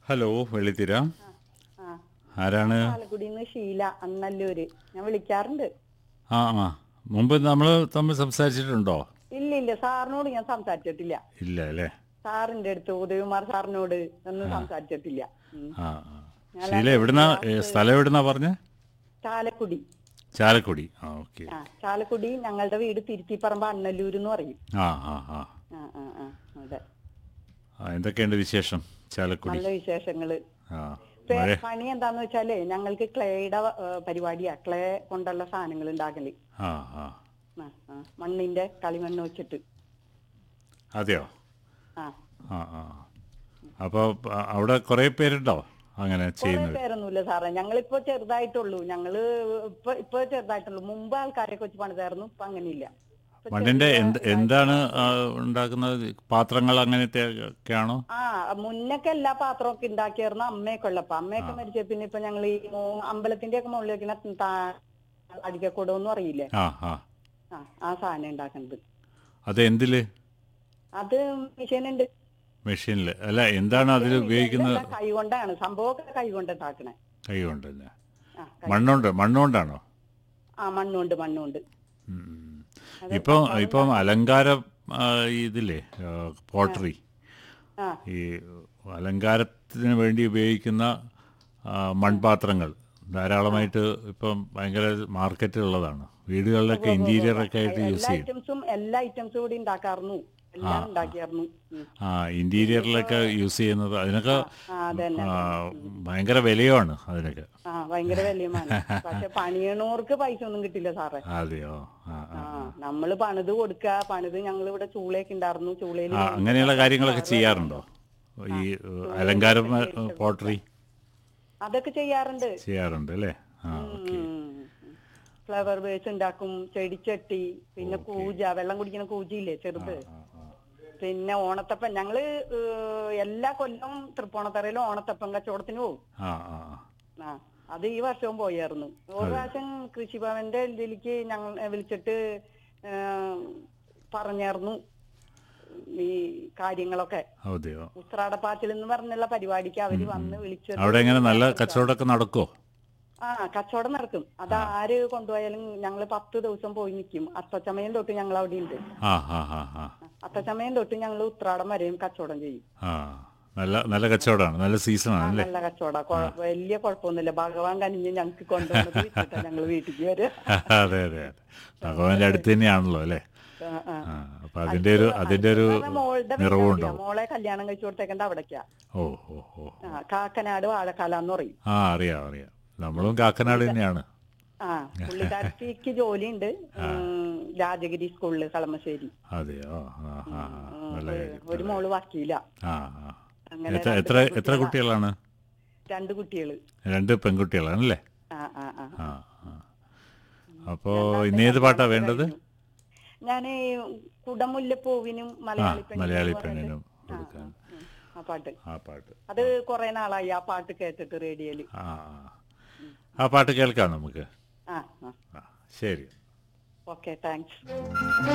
Hello വെള്ളിത്തിര ആ ആരാണ് ചാലക്കുടിന്ന് ഷീല അന്നല്ലൂര് ഞാൻ വിളിക്കാറുണ്ട് ആ ആ മുമ്പ് നമ്മൾ തമ്മിൽ സംസാരിച്ചിട്ടുണ്ടോ ഇല്ല ഇല്ല സാറിനോട് ഞാൻ സംസാരിച്ചിട്ടില്ല ഇല്ല അല്ലേ സാറിന്റെ അടുത്ത് ഉദയകുമാർ സാറിനോട് ഒന്നും സംസാരിച്ചിട്ടില്ല ഉം. ആ ആ ശീല എവിടുന്നാ ഏ, സ്ഥലം എവിടുന്നാ പറഞ്ഞ ചാലക്കുടി ചാലക്കുടി ആ ഓക്കെ ആ ചാലക്കുടി ഞങ്ങളുടെ വീട് തിരുത്തിപ്പറമ്പ് അണ്ണല്ലൂര് എന്ന് പറയും ആ ആ ആ ആ ആ ആ അതെ ആ എന്തൊക്കെയുണ്ട് വിശേഷം ചാലക്കുടി നല്ല വിശേഷങ്ങള് ആ പേ- മഴ പണി എന്താന്ന് വെച്ചാലേ ഞങ്ങൾക്ക് ക്ലേയുടെ ഏ, പരിപാടിയാ ക്ലേ കൊണ്ടുള്ള സാധനങ്ങൾ ഉണ്ടാക്കല് ആ ആ ആ, ആ. മണ്ണിന്റെ കളിമണ്ണ് വെച്ചിട്ട് അതെയോ ആ ആ ആ അപ്പോൾ അവിടെ കുറേ പേരുണ്ടോ അങ്ങനെ കുറെ ചെയ്യുന്നത് പേരൊന്നുമില്ല സാറേ ഞങ്ങളിപ്പോ ചെറുതായിട്ടുള്ളൂ ഞങ്ങള് ഇപ്പൊ ഇപ്പൊ ചെറുതായിട്ടുള്ളൂ മുമ്പ് ആൾക്കാരെ വെച്ച് പണിതായിരുന്നു ഇപ്പൊ അങ്ങനെയില്ല ഇപ്പൊ മണ്ണിന്റെ ചെറിയ എന്ത് എന്താണ് ആ, ഉണ്ടാക്കുന്നത് പാത്രങ്ങൾ അങ്ങനത്തെ ഒക്കെ ആണോ ആ മുന്നൊക്കെ എല്ലാ പാത്രമൊക്കെ ഉണ്ടാക്കിയായിരുന്നു അമ്മയൊക്കെ ഉള്ളപ്പോ അമ്മയൊക്കെ മരിച്ച പിന്നെ ഇപ്പൊ ഞങ്ങൾ ഈ മോ- അമ്പലത്തിന്റെ ഒക്കെ മുകളിൽ വെക്കുന്ന അടിക്കക്കൂടം അറിയില്ലേ ആ ആ ആ ആ സാധനം ഉണ്ടാക്കുന്നത് അത് എന്തില് അത് മെഷീൻ ഉണ്ട് മെഷീനിൽ അല്ല എന്താണ് അതിൽ ഉപയോഗിക്കുന്നത് ഇതെല്ലാം കൈ കൊണ്ടാണ് സംഭവമൊക്കെ കൈ കൊണ്ട് ഉണ്ടാക്കണേ കൈ കൊണ്ട് തന്നെ ആ കൈ- മണ്ണുണ്ട് മണ്ണുകൊണ്ടാണോ ആ മണ്ണുണ്ട് മണ്ണുണ്ട് ഉം. ഇപ്പം ഇപ്പം അലങ്കാര ആ, ഇതില്ലേ പോട്ടറി ആ ഈ അലങ്കാരത്തിന് വേണ്ടി ഉപയോഗിക്കുന്ന ആ, മൺപാത്രങ്ങൾ ധാരാളമായിട്ട് ഇപ്പം ഭയങ്കര മാർക്കറ്റ് ഉള്ളതാണ് വീടുകളിലൊക്കെ ഇന്റീരിയറൊക്കെ ആയിട്ട് യൂസ് എല്ലാ ചെയ്യും ഐറ്റംസും എല്ലാ ഐറ്റംസും കൂടി ഉണ്ടാക്കാറുന്നു എല്ലാം ഉണ്ടാക്കിയായിരുന്നു ഉം. ആ ഇന്റീരിയറിലൊക്കെ യൂസ് ചെയ്യുന്നത് അതിനൊക്കെ ആ അതന്നെ ആ, ഭയങ്കര വിലയുമാണ് അതിനൊക്കെ ആ ഭയങ്കര വലിയമാണ് പക്ഷെ പണിയണോർക്ക് പൈസ ഒന്നും കിട്ടില്ല സാറേ അതെയോ ആ ആ ആ നമ്മള് പണിത് കൊടുക്ക പണിത് ഞങ്ങൾ ഇവിടെ ചൂളയൊക്കെ ഉണ്ടായിരുന്നു ചൂളയിൽ ആ അങ്ങനെയുള്ള കാര്യങ്ങളൊക്കെ ചെയ്യാറുണ്ടോ ഈ അലങ്കാരം പോട്ടറി അതൊക്കെ ചെയ്യാറുണ്ട് ചെയ്യാറുണ്ട് അല്ലേ ആ ഫ്ലവർ വേസ് ഉണ്ടാക്കും ചെടിച്ചട്ടി പിന്നെ കൂജ വെള്ളം കുടിക്കുന്ന കൂജയില്ലേ ചെറുത് പിന്നെ ഓണത്തപ്പൻ ഞങ്ങള് ഏഹ്, എല്ലാ കൊല്ലവും തൃപ്പൂണിത്തറയിലും ഓണത്തപ്പൻ കച്ചവടത്തിന് പോകും ആ ആ ആ അത് ഈ വർഷവും പോയായിരുന്നു ഒരു പ്രാവശ്യം കൃഷിഭവന്റെ ഇതിലേക്ക് ഞങ്ങൾ വിളിച്ചിട്ട് ഏഹ്, പറഞ്ഞായിരുന്നു ഈ കാര്യങ്ങളൊക്കെ അതെയോ ഉത്രാടപ്പാച്ചിൽ എന്ന് പറഞ്ഞുള്ള പരിപാടിക്ക് അവര് വന്ന് വിളിച്ചു അവിടെ എങ്ങനെ നല്ല കച്ചവടമൊക്കെ നടക്കുമോ ആ കച്ചവടം നടക്കും അത് ആര് കൊണ്ടുപോയാലും ഞങ്ങൾ പത്ത് ദിവസം പോയി നിൽക്കും അത്തച്ചമയം തൊട്ട് ഞങ്ങൾ അവിടെ ഉണ്ട് ആ ആ ആ ആ അത്തച്ചമയം തൊട്ട് ഞങ്ങൾ ഉത്രാടം വരെയും കച്ചവടം ചെയ്യും ആ നല്ല നല്ല കച്ചവടമാണ് നല്ല സീസണാണ് അല്ലേ നല്ല കച്ചവടം വലിയ കുഴപ്പമൊന്നുമില്ല ഭഗവാൻ കനിഞ്ഞ് ഞങ്ങൾക്ക് കൊണ്ടുവന്നത് വിറ്റിട്ടാ ഞങ്ങൾ വീട്ടിലേക്ക് വരിക അതെ അതെ അതെ ഭഗവാന്റെ അടുത്ത് തന്നെയാണല്ലോ അല്ലേ ആ, ആ. ആ അപ്പൊ അതിന്റെ ഒരു അതിന്റെ ഒരു അത് മോളുടെ നിറവും വീട്ടിലാ. ഉണ്ടാവും മോളെ കല്യാണം കഴിച്ചു കൊടുത്തേക്കണ്ട അവിടേക്കാ ഓ ഓ ഓ ആ കാക്കനാട് വാഴക്കാല എന്ന് പറയും ആ അറിയാം അറിയാം നമ്മളും കാക്കനാട് തന്നെയാണ് ആ പുള്ളിക്കാരത്തിക്ക് ജോലിയുണ്ട് ഉം, രാജഗിരി സ്കൂളില് കളമശ്ശേരി അതെയോ ആ ആ ആ. നല്ല കാര്യം ഒരു മോള് വക്കീല ആ ആ അങ്ങനെ എത്ര രണ്ട് എത്ര എത്ര കുട്ടികളാണ് രണ്ട് കുട്ടികള് രണ്ട് പെൺകുട്ടികളാണല്ലേ ആ ആ ആ ആ ആ അപ്പോ ഇന്ന് ഏത് പാട്ടാ വേണ്ടത് ഞാന് കുടമുല്ലപ്പൂവിനും മലയാളി പെണ്ണിനും മലയാളി എന്ന് പറയുന്നത്. പെണ്ണിനും ആ, ആ, കൊടുക്കാൻ ഉം, ആ പാട്ട് ആ പാട്ട് അത് കുറെ നാളായി ആ പാട്ട് കേട്ടിട്ട് റേഡിയോയില് ആ ആ. ആ പാട്ട് കേൾക്കാം നമുക്ക് ആ ആ ആ ശരി ഓക്കെ താങ്ക്സ്